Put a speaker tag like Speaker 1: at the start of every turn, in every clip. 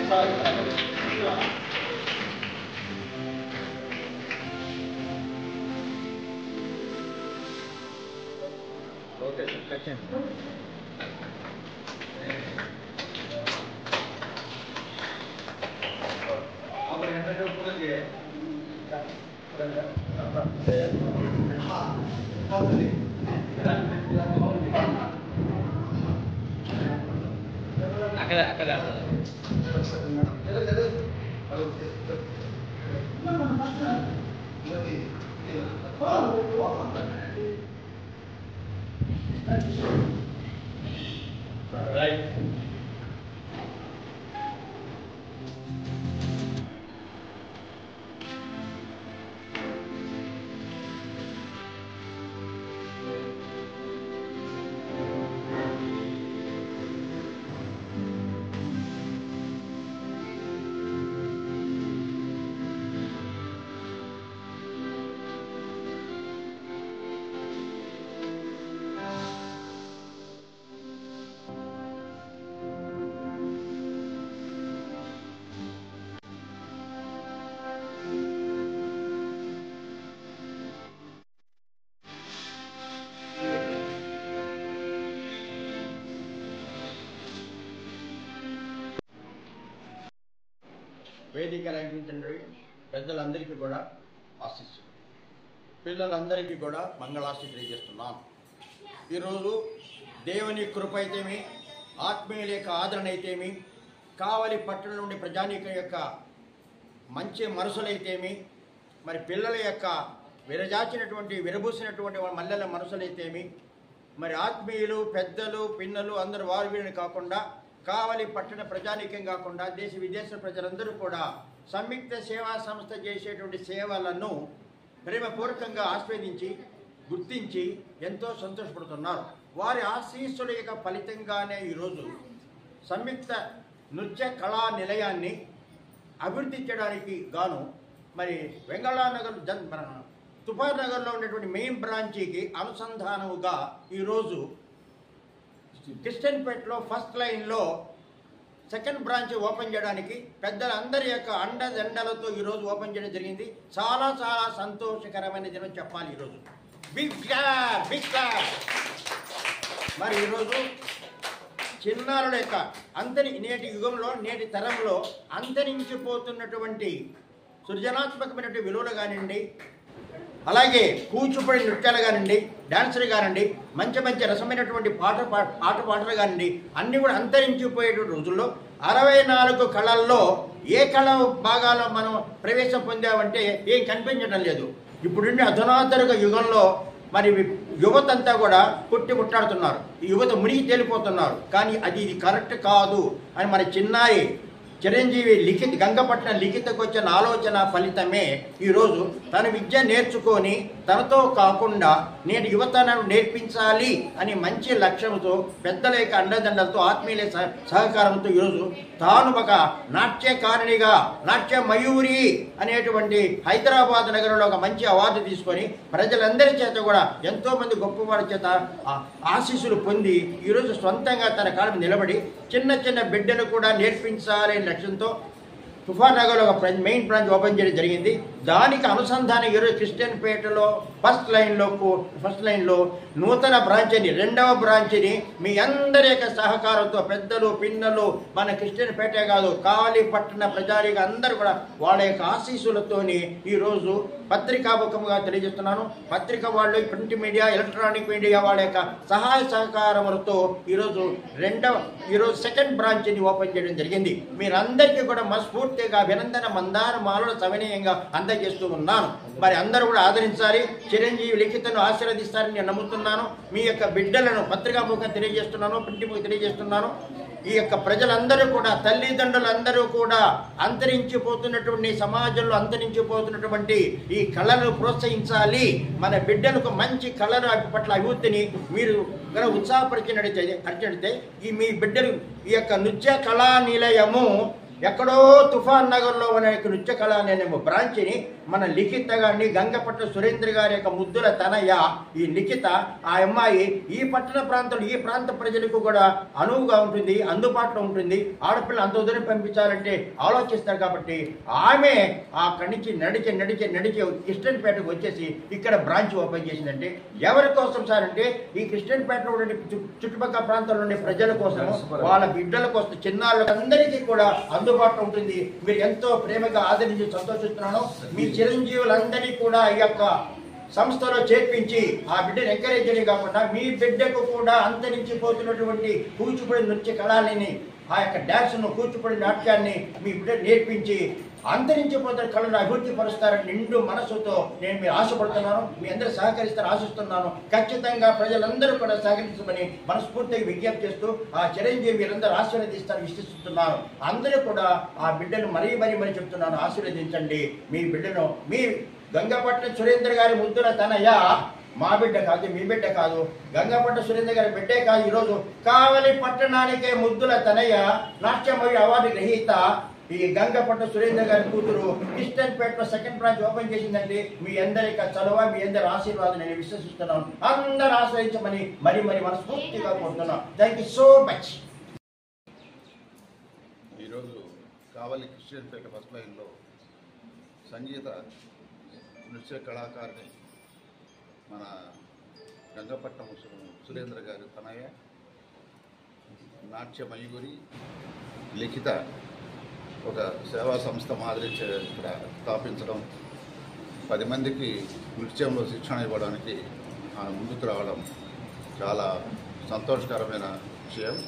Speaker 1: అక్కడ అక్కడ రైట్
Speaker 2: వేదిక రంగించండి పెద్దలందరికీ కూడా ఆశిస్తు పిల్లలందరికీ కూడా మంగళాశి తెలియజేస్తున్నాను ఈరోజు దేవుని కృప అయితేమి ఆత్మీయుల యొక్క ఆదరణ అయితేమి కావలి పట్టణం నుండి ప్రజానీకం యొక్క మంచి మనసులైతేమి మరి పిల్లల యొక్క విరజాచినటువంటి విరబూసినటువంటి వాళ్ళ మల్లెల మనసులైతేమి మరి ఆత్మీయులు పెద్దలు పిన్నలు అందరు వారు వీరిని కాకుండా కావలి పట్టణ ప్రజానీకం కాకుండా దేశ విదేశ ప్రజలందరూ కూడా సంయుక్త సేవా సంస్థ చేసేటువంటి సేవలను ప్రేమపూర్వకంగా ఆస్వాదించి గుర్తించి ఎంతో సంతోషపడుతున్నారు వారి ఆశీస్సుల యొక్క ఫలితంగానే ఈరోజు సంయుక్త నృత్య కళా నిలయాన్ని అభివృద్ధి చేయడానికి గాను మరి వెంగళానగర్ జన్ మన తుఫాన్ నగర్లో ఉన్నటువంటి మెయిన్ బ్రాంచీకి అనుసంధానముగా ఈరోజు కిస్టన్పేటలో ఫస్ట్ లైన్లో సెకండ్ బ్రాంచ్ ఓపెన్ చేయడానికి పెద్దలందరి యొక్క అండదండలతో ఈరోజు ఓపెన్ చేయడం జరిగింది చాలా చాలా సంతోషకరమైన దినం చెప్పాలి ఈరోజు బిగ్ క్లాప్ బిగ్ క్లాప్ మరి ఈరోజు చిన్నారుల యొక్క అంతరి నేటి యుగంలో నేటి తరంలో అంతరించిపోతున్నటువంటి సృజనాత్మకమైనటువంటి విలువలు కానివ్వండి అలాగే కూచిపూడి నృత్యాలు కానివ్వండి డాన్సులు కానివ్వండి మంచి మంచి రసమైనటువంటి పాట పా- పాట పాటలు కానివ్వండి అన్నీ కూడా అంతరించిపోయేటువంటి రోజుల్లో అరవై నాలుగు కళల్లో ఏ కళ భాగాల్లో మనం ప్రవేశం పొందామంటే ఏం కనిపించడం లేదు ఇప్పుడుండే అధునాతన యుగంలో మరి యువత అంతా కూడా పుట్టి ముట్టాడుతున్నారు ఈ యువత మునిగి తేలిపోతున్నారు కానీ అది ఇది కరెక్ట్ కాదు అని మన చిన్నారి చిరంజీవి లిఖిత్ గంగపట్నం లిఖితకు వచ్చిన ఆలోచన ఫలితమే ఈరోజు తన విద్య నేర్చుకొని తనతో కాకుండా నేను యువతను నేర్పించాలి అని మంచి లక్ష్యంతో పెద్దల యొక్క అండదండలతో ఆత్మీయుల సహ- సహకారంతో ఈరోజు తాను ఒక నాట్యకారిణిగా నాట్య మయూరి అనేటువంటి హైదరాబాద్ నగరంలో ఒక మంచి అవార్డు తీసుకొని ప్రజలందరి చేత కూడా ఎంతో మంది గొప్పవారి చేత ఆ ఆశీస్సులు పొంది ఈరోజు సొంతంగా తన కాళ్ళ మీద నిలబడి చిన్న చిన్న బిడ్డలు కూడా నేర్పించాలనే లక్ష్యంతో తుఫాన్ నగర్లో ఒక బ్రాంచ్ మెయిన్ బ్రాంచ్ ఓపెన్ చేయడం జరిగింది దానికి అనుసంధానం ఈరోజు క్రిస్టియన్ పేటలో ఫస్ట్ లైన్లో ఫస్ట్ లైన్లో నూతన బ్రాంచ్ని రెండవ బ్రాంచ్ని మీ అందరి యొక్క సహకారంతో పెద్దలు పిన్నలు మన క్రిస్టియన్ పేటే కాదు కావలి పట్టణ ప్రజారిగా అందరూ కూడా వాళ్ళ యొక్క ఆశీస్సులతోని ఈరోజు పత్రికాముఖముగా తెలియజేస్తున్నాను పత్రిక వాళ్ళు ప్రింట్ మీడియా ఎలక్ట్రానిక్ మీడియా వాళ్ళ యొక్క సహాయ సహకారములతో ఈరోజు రెండవ ఈరోజు సెకండ్ బ్రాంచ్ని ఓపెన్ చేయడం జరిగింది మీరందరికీ కూడా మనస్ఫూర్తిగా అభినందన మందార మాలలు సవినయంగా అందజేస్తూ ఉన్నాను మరి అందరూ కూడా ఆదరించాలి చిరంజీవి లిఖితను ఆశీర్వదిస్తారని నేను నమ్ముతున్నాను మీ యొక్క బిడ్డలను పత్రికాముఖంగా తెలియజేస్తున్నాను ప్రింట్ ముఖంగా తెలియజేస్తున్నాను ఈ యొక్క ప్రజలందరూ కూడా తల్లిదండ్రులందరూ కూడా అంతరించిపోతున్నటువంటి సమాజంలో అంతరించిపోతున్నటువంటి ఈ కళలను ప్రోత్సహించాలి మన బిడ్డలకు మంచి కళల పట్ల అభివృద్ధిని మీరు కనుక ఉత్సాహపరిచినట్టయితే పరిచినట్టయితే ఈ మీ బిడ్డలు ఈ యొక్క నృత్య కళా నిలయము ఎక్కడో తుఫాన్ నగర్లో ఉన్న యొక్క నృత్య కళా నేనేమో బ్రాంచ్ని మన లిఖిత గారిని గంగపట్ల సురేంద్ర గారి యొక్క ముద్దుల తనయ్య ఈ లిఖిత ఆ అమ్మాయి ఈ పట్టణ ప్రాంతంలో ఈ ప్రాంత ప్రజలకు కూడా అనువుగా ఉంటుంది అందుబాటులో ఉంటుంది ఆడపిల్ల అంత దూరం పంపించాలంటే ఆలోచిస్తారు కాబట్టి ఆమె అక్కడి నుంచి నడిచి నడిచి నడిచి కృష్ణన్పేటకు వచ్చేసి ఇక్కడ బ్రాంచ్ ఓపెన్ చేసిందంటే ఎవరి కోసం సార్ అంటే ఈ కృష్ణన్పేటలో ఉండే చు- చుట్టుపక్కల ప్రాంతాల్లో ఉండే ప్రజల కోసం వాళ్ళ బిడ్డల కోసం చిన్నాళ్ళందరికీ కూడా అందుబాటులో ఉంటుంది మీరు ఎంతో ప్రేమగా ఆదరించి సంతోషిస్తున్నాను మీ చిరంజీవులందరినీ కూడా ఈ యొక్క సంస్థలో చేర్పించి ఆ బిడ్డను ఎంకరేజ్ చేయడం కాకుండా మీ బిడ్డకు కూడా అంతరించిపోతున్నటువంటి కూచిపూడి నృత్య కళాలని ఆ యొక్క డ్యాన్స్ను కూచిపూడి నాట్యాన్ని మీ బిడ్డ నేర్పించి అంతరించిపోతున్న కళను అభివృద్ధి పరుస్తారని నిండు మనసుతో నేను మీరు ఆశపడుతున్నాను మీ అందరూ సహకరిస్తారని ఆశిస్తున్నాను ఖచ్చితంగా ప్రజలందరూ కూడా సహకరించమని మనస్ఫూర్తిగా విజ్ఞప్తి చేస్తూ ఆ చిరంజీవి మీరందరూ ఆశీర్వదిస్తారని విశ్వసిస్తున్నాను అందరూ కూడా ఆ బిడ్డను మరీ మరీ మరీ చెప్తున్నాను ఆశీర్వదించండి మీ బిడ్డను మీ గంగపట్నం సురేంద్ర గారి ముద్దుల తనయ్య మా బిడ్డ కాదు మీ బిడ్డ కాదు గంగపట్ల సురేంద్ర గారి బిడ్డే కాదు ఈరోజు కావలి పట్టణానికే ముద్దుల తనయ్య నాట్యమయ్య అవార్డు గ్రహీత ఈ గంగపట్ల సురేంద్ర గారి కూతురు ఈస్టర్న్ పేట సెకండ్ బ్రాంచ్ ఓపెన్ చేసిందండి మీ అందరికీ చదువ మీ అందరి ఆశీర్వాదం నేను విశ్వసిస్తున్నాను అందరూ ఆశ్రయించమని మరి మరి మనస్ఫూర్తిగా కోరుతున్నాను థ్యాంక్ యూ సో మచ్
Speaker 3: ఈరోజు కావలి క్రిస్టియన్పేట ఫస్ట్ లైన్లో సంగీత నృత్య కళాకారిణి మన గంగపట్నం సు- సురేంద్ర గారు తనయ్య నాట్య మయూరి లిఖిత ఒక సేవా సంస్థ మాదిరి చే- ఇక్కడ స్థాపించడం పది మందికి నృత్యంలో శిక్షణ ఇవ్వడానికి ఆమె ముందుకు రావడం చాలా సంతోషకరమైన విషయం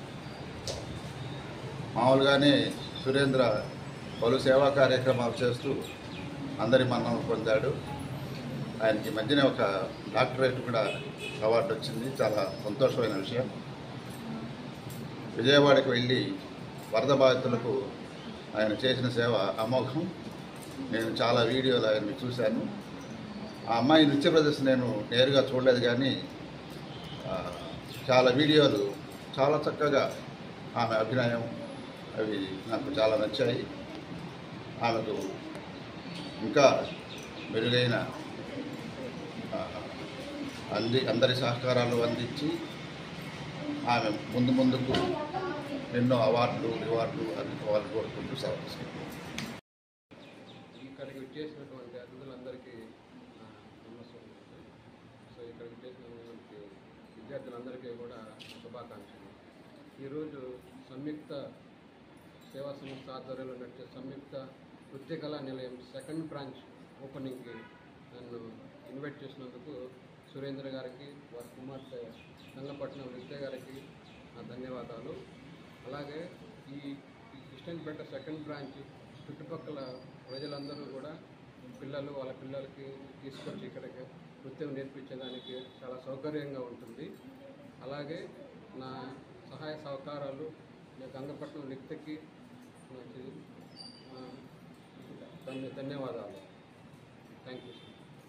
Speaker 3: మామూలుగానే సురేంద్ర పలు సేవా కార్యక్రమాలు చేస్తూ అందరి మన్నలు పొందాడు ఆయనకి ఈ మధ్యనే ఒక డాక్టరేట్ కూడా అవార్డు వచ్చింది చాలా సంతోషమైన విషయం విజయవాడకి వెళ్ళి వరద బాధితులకు ఆయన చేసిన సేవ అమోఘం నేను చాలా వీడియోలు ఆయన్ని చూశాను ఆ అమ్మాయి నృత్య ప్రదర్శన నేను నేరుగా చూడలేదు కానీ ఆ, చాలా వీడియోలు చాలా చక్కగా ఆమె అభినయం అవి నాకు చాలా నచ్చాయి ఆమెకు ఇంకా మెరుగైన ఆ, అంది అందరి సహకారాలు అందించి ఆమె ముందు ముందుకు ఎన్నో అవార్డులు రివార్డులు అందుకోవాలని కోరుకుంటూ సెలవు తీసుకుంటున్నాను.
Speaker 4: ఇక్కడికి వచ్చేసినటువంటి అతిథులందరికీ నా నమస్కారం సో ఇక్కడికి వచ్చేసినటువంటి విద్యార్థులందరికీ కూడా శుభాకాంక్షలు ఈరోజు సంయుక్త సేవా సంస్థ ఆధ్వర్యంలో నడిచే సంయుక్త నృత్య కళా నిలయం సెకండ్ బ్రాంచ్ ఓపెనింగ్కి నన్ను ఇన్వైట్ చేసినందుకు సురేంద్ర గారికి వారి కుమార్తె సంగపట్నం విద్య గారికి నా ధన్యవాదాలు అలాగే ఈ కృష్ణన్పేట సెకండ్ బ్రాంచ్ చుట్టుపక్కల ప్రజలందరూ కూడా పిల్లలు వాళ్ళ పిల్లలకి తీసుకొచ్చి ఇక్కడికి నృత్యం నేర్పించడానికి చాలా సౌకర్యంగా ఉంటుంది అలాగే నా సహాయ సహకారాలు నా గంగపట్నం లిక్తకి నాకు, ఆ, ధన్య ధన్యవాదాలు థ్యాంక్ యూ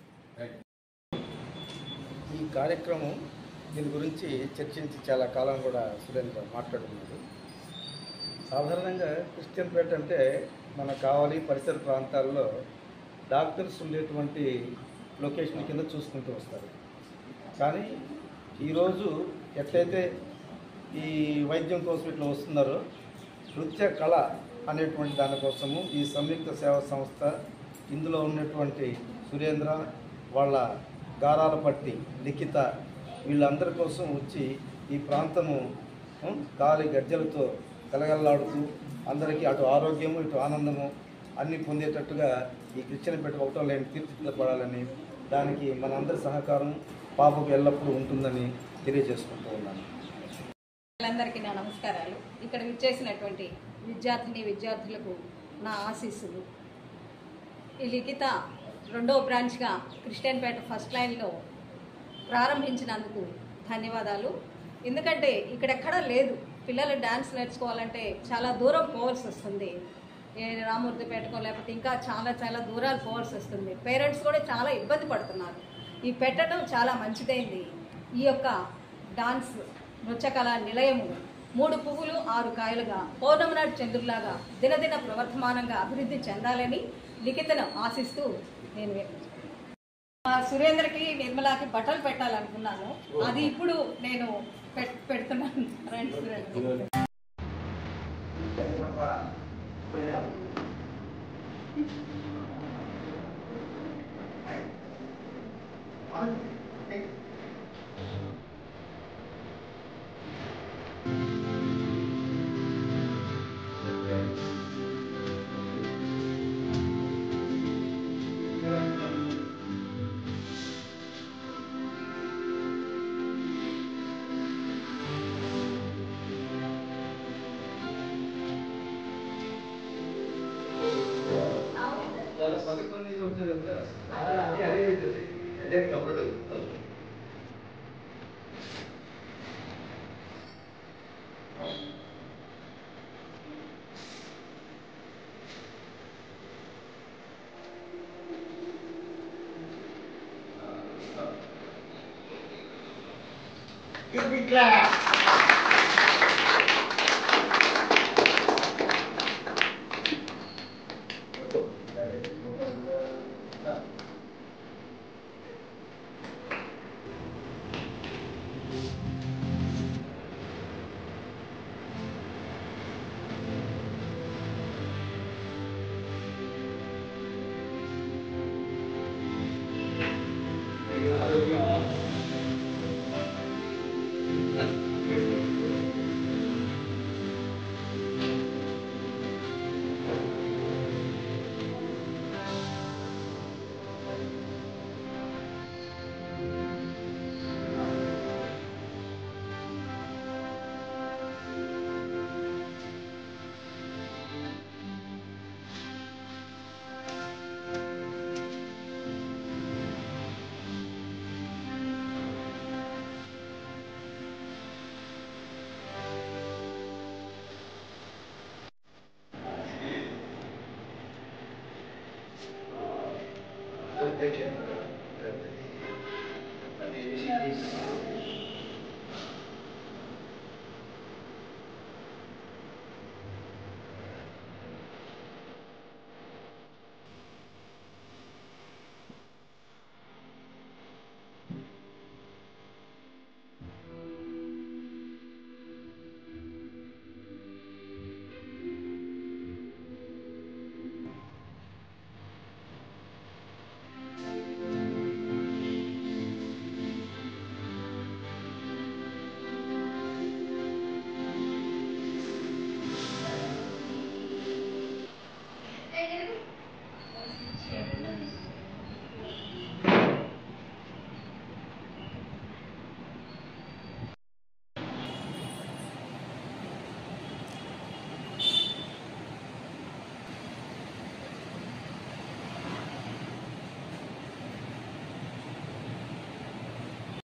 Speaker 5: ఈ కార్యక్రమం దీని గురించి చర్చించి చాలా కాలం కూడా సురేంద్ర మాట్లాడుతున్నాడు సాధారణంగా క్రిస్టియన్పేట అంటే మన కావలి పరిసర ప్రాంతాల్లో డాక్టర్స్ ఉండేటువంటి లొకేషన్ కింద చూసుకుంటూ వస్తారు కానీ ఈరోజు ఎట్లయితే ఈ వైద్యం కోసం ఇట్లా వస్తున్నారో నృత్య కళ అనేటువంటి దానికోసము ఈ సంయుక్త సేవా సంస్థ ఇందులో ఉన్నటువంటి సురేంద్ర వాళ్ళ గారాల పట్టి లిఖిత వీళ్ళందరి కోసం వచ్చి ఈ ప్రాంతము ఉం, గాలి గజ్జలతో కలగల్లాడుతూ అందరికీ అటు ఆరోగ్యము ఇటు ఆనందము అన్నీ పొందేటట్టుగా ఈ క్రిస్టియన్పేట ఒకటో లైన్ తీర్చిదిద్దపడాలని దానికి మనందరి సహకారం పాపకు ఎల్లప్పుడూ ఉంటుందని తెలియజేసుకుంటూ ఉన్నాను
Speaker 6: అందరికీ నా నమస్కారాలు ఇక్కడ విచ్చేసినటువంటి విద్యార్థిని విద్యార్థులకు నా ఆశీస్సులు ఈ లిఖిత రెండో బ్రాంచ్గా క్రిస్టియన్పేట ఫస్ట్ లైన్లో ప్రారంభించినందుకు ధన్యవాదాలు ఎందుకంటే ఇక్కడెక్కడా లేదు పిల్లలు డ్యాన్స్ నేర్చుకోవాలంటే చాలా దూరం పోవాల్సి వస్తుంది ఏ రామూర్తిపేటకో లేకపోతే ఇంకా చాలా చాలా దూరాలు పోవాల్సి వస్తుంది పేరెంట్స్ కూడా చాలా ఇబ్బంది పడుతున్నారు ఈ పెట్టడం చాలా మంచిదైంది ఈ యొక్క డాన్స్ నృత్యకళా నిలయము మూడు పువ్వులు ఆరు కాయలుగా పౌర్ణమినాడు చంద్రులాగా దినదిన ప్రవర్తమానంగా అభివృద్ధి చెందాలని లిఖితను ఆశిస్తూ నేను ఆ సురేంద్రకి నిర్మలాకి బట్టలు పెట్టాలనుకున్నాను అది ఇప్పుడు నేను పెట్- పెడుతున్నాను రండి సురేంద్ర
Speaker 7: Thank you.